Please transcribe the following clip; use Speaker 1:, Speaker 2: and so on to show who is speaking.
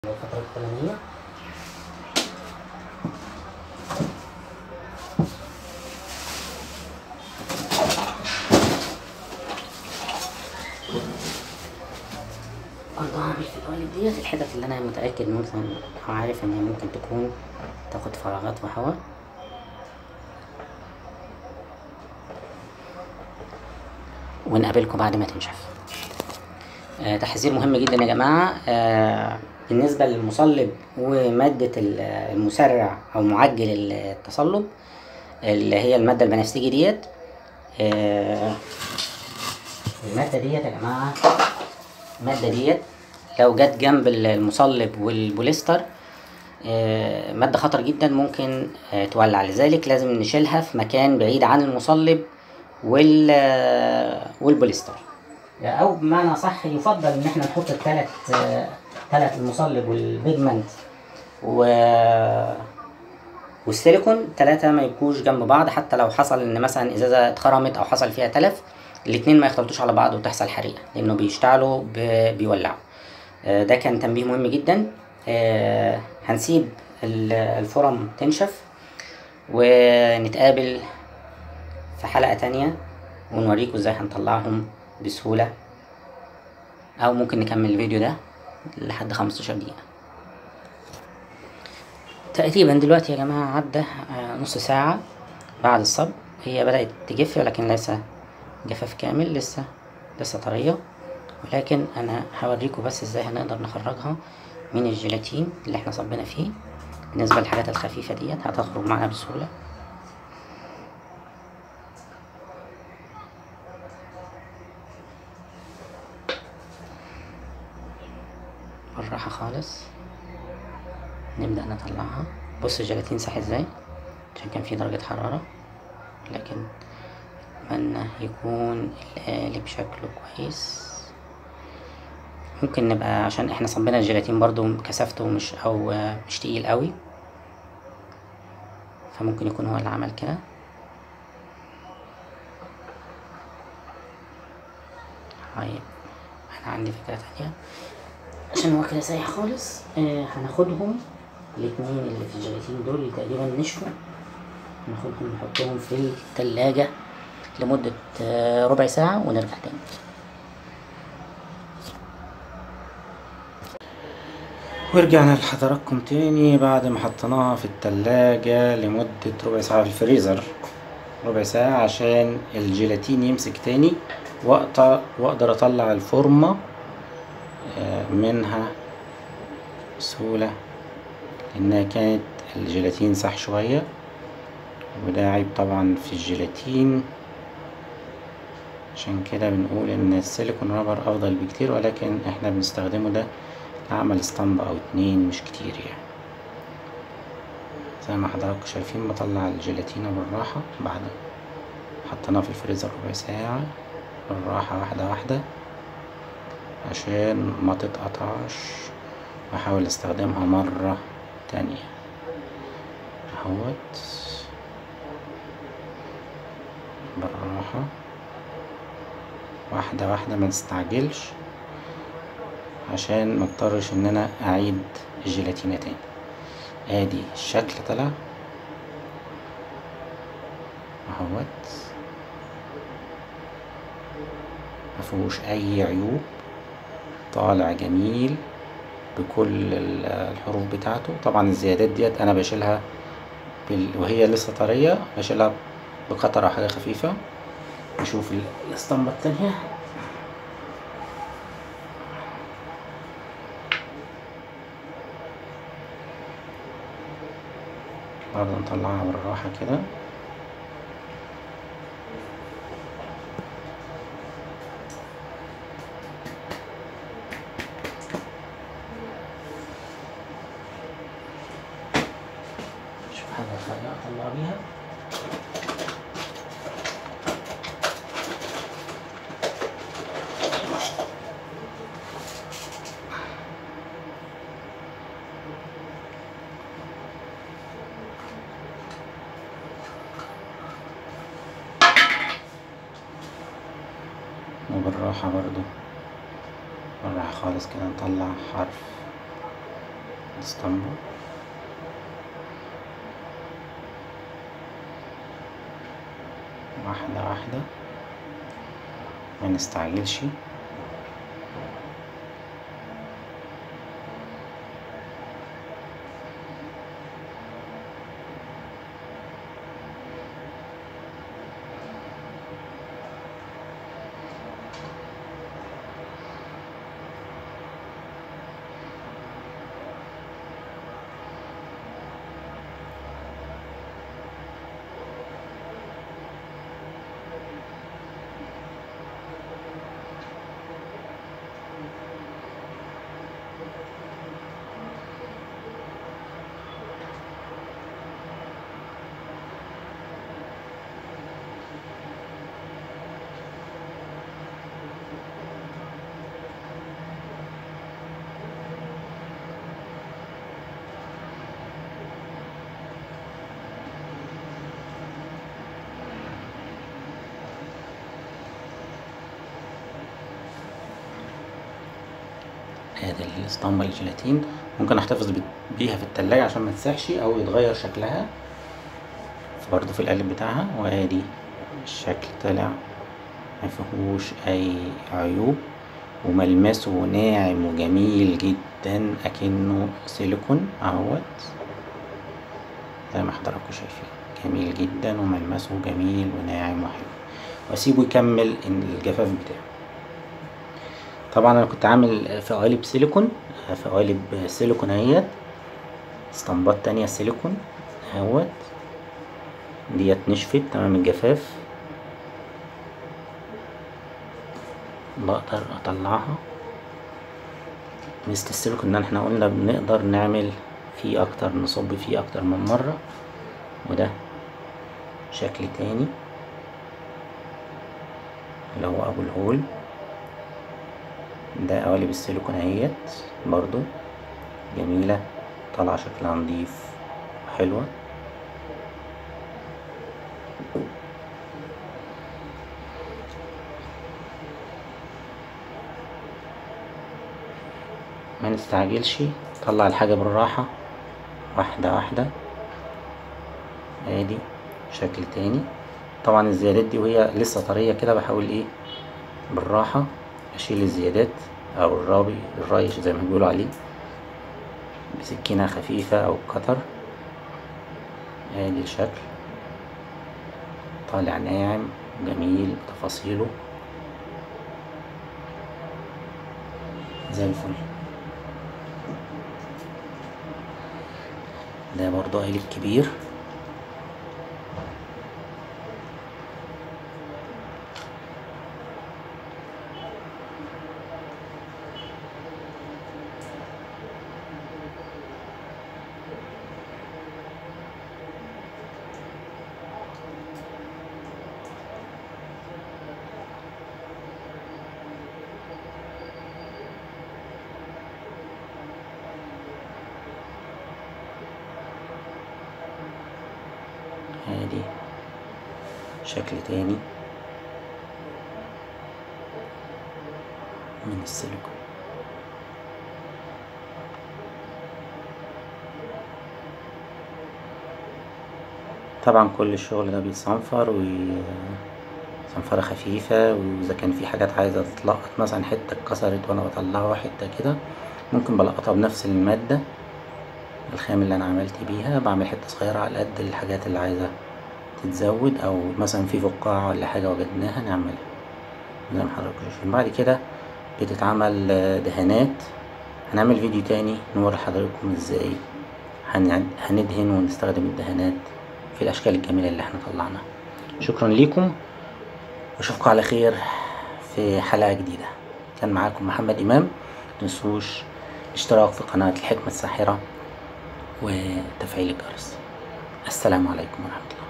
Speaker 1: الفترة الفلانية برضه هعمل في القوالب ديت الحتت اللي انا متأكد مثلا او عارف ان هي ممكن تكون تاخد فراغات وهواء ونقابلكم بعد ما تنشف آه، تحذير مهم جدا يا جماعة آه، بالنسبة للمصلب ومادة ال- المسرع أو معجل التصلب اللي هي المادة البنفسجي ديت آه، المادة ديت يا جماعة المادة ديت لو جت جنب المصلب والبوليستر آه، مادة خطر جدا ممكن آه، تولع لذلك لازم نشيلها في مكان بعيد عن المصلب وال آه، والبوليستر او بمعنى صح يفضل ان احنا نحط الثلاث ثلاث المصلب والبيجمنت و والسيليكون ثلاثة ما يبقوش جنب بعض حتى لو حصل ان مثلا ازازة اتخرمت او حصل فيها تلف الاتنين ما يختلطوش على بعض وتحصل حريقة لانه بيشتعلوا ب... بيولعوا آه، ده كان تنبيه مهم جدا آه، هنسيب ال- الفرم تنشف ونتقابل في حلقة تانية ونوريكم ازاي هنطلعهم بسهولة او ممكن نكمل الفيديو ده لحد 15 دقيقة تقريبا دلوقتي يا جماعة عدى آه، نص ساعة بعد الصب هي بدأت تجف ولكن ليس جفاف كامل لسه لسه طرية ولكن انا هوريكم بس ازاي هنقدر نخرجها من الجيلاتين اللي احنا صبينا فيه بالنسبة للحاجات الخفيفة ديت هتخرج معانا بسهولة بالراحة خالص نبدأ نطلعها بص الجيلاتين صح ازاي عشان كان في درجة حرارة لكن أتمنى يكون القالب شكله كويس ممكن نبقى عشان احنا صبينا الجيلاتين برضو كثافته مش او آه، مش تقيل قوي فممكن يكون هو اللي عمل كده طيب انا عندي فكرة تانية عشان هو كده سايح خالص آه هناخدهم الاتنين اللي في الجيلاتين دول اللي تقريبا نشفوا ناخدهم نحطهم في التلاجة لمدة آه ربع ساعة ونرجع تاني ورجعنا لحضراتكم تاني بعد ما حطيناها في التلاجة لمدة ربع ساعة في الفريزر ربع ساعة عشان الجيلاتين يمسك تاني وأقطع وأقدر أطلع الفورمة آه، منها بسهولة لأنها كانت الجيلاتين صح شوية وده عيب طبعا في الجيلاتين عشان كده بنقول ان السيليكون رابر افضل بكتير ولكن احنا بنستخدمه ده لعمل اسطمبة او اتنين مش كتير يعني زي ما حضراتكم شايفين بطلع الجيلاتينة بالراحة بعد حطيناه في الفريزر ربع ساعة بالراحة واحدة واحدة عشان ما تتقطعش واحاول استخدمها مرة تانية اهوت بالراحة واحدة واحدة ما تستعجلش عشان ما اضطرش ان انا اعيد الجيلاتينة تاني ادي الشكل طلع اهوت مفيهوش اي عيوب طالع جميل بكل ال- الحروف بتاعته طبعا الزيادات ديت انا بشيلها بال... وهي لسه طرية بشيلها بقطرة حاجة خفيفة نشوف ال- الاسطمبة التانية برضه نطلعها بالراحة كده شوف حاجة رفيعة أطلع بيها وبالراحة برضو بالراحة خالص كده نطلع حرف
Speaker 2: اسطمبة واحدة واحدة ما نستعجلش ادي الاسطمبة الجيلاتين ممكن احتفظ بت- بيها في التلاجة عشان ما تسيحش او يتغير شكلها برضو في القالب بتاعها وادي الشكل طلع ما فيهوش اي عيوب وملمسه ناعم وجميل جدا اكنه سيليكون اهوت زي ما حضراتكم شايفين جميل جدا وملمسه جميل وناعم وحلو واسيبه يكمل الجفاف بتاعه طبعا انا كنت عامل في قوالب سيليكون في قوالب سيليكون اهيت اسطمبات تانية سيليكون اهوت ديت نشفت تمام الجفاف بقدر اطلعها ميزة السيليكون ان احنا قلنا بنقدر نعمل فيه اكتر نصب فيه اكتر من مرة وده شكل تاني اللي هو ابو الهول ده قوالب السيليكون اهيت برضو جميلة طالعة شكلها نضيف وحلوة ما نستعجلش طلع الحاجة بالراحة واحدة واحدة ادي شكل تاني طبعا الزيادات دي وهي لسه طرية كده بحاول ايه بالراحة اشيل الزيادات او الرابي الرايش زي ما بيقولوا عليه بسكينة خفيفة او قطر ادي الشكل طالع ناعم جميل بتفاصيله زي الفل ده برضو قالب كبير ادي شكل تاني من السيليكون طبعا كل الشغل ده بيتصنفر و صنفرة خفيفة وإذا كان في حاجات عايزة تتلقط مثلا حتة اتكسرت وأنا بطلعها حتة كده ممكن بلقطها بنفس المادة الخام اللي أنا عملت بيها بعمل حتة صغيرة على قد الحاجات اللي عايزة تتزود أو مثلا في فقاعة ولا حاجة وجدناها نعملها زي ما حضراتكم شايفين بعد كده بتتعمل دهانات هنعمل فيديو تاني نوري حضراتكم ازاي هن- هندهن ونستخدم الدهانات في الأشكال الجميلة اللي احنا طلعناها شكرا ليكم واشوفكم على خير في حلقة جديدة كان معاكم محمد إمام متنسوش الاشتراك في قناة الحكمة الساحرة وتفعيل الجرس السلام عليكم ورحمة الله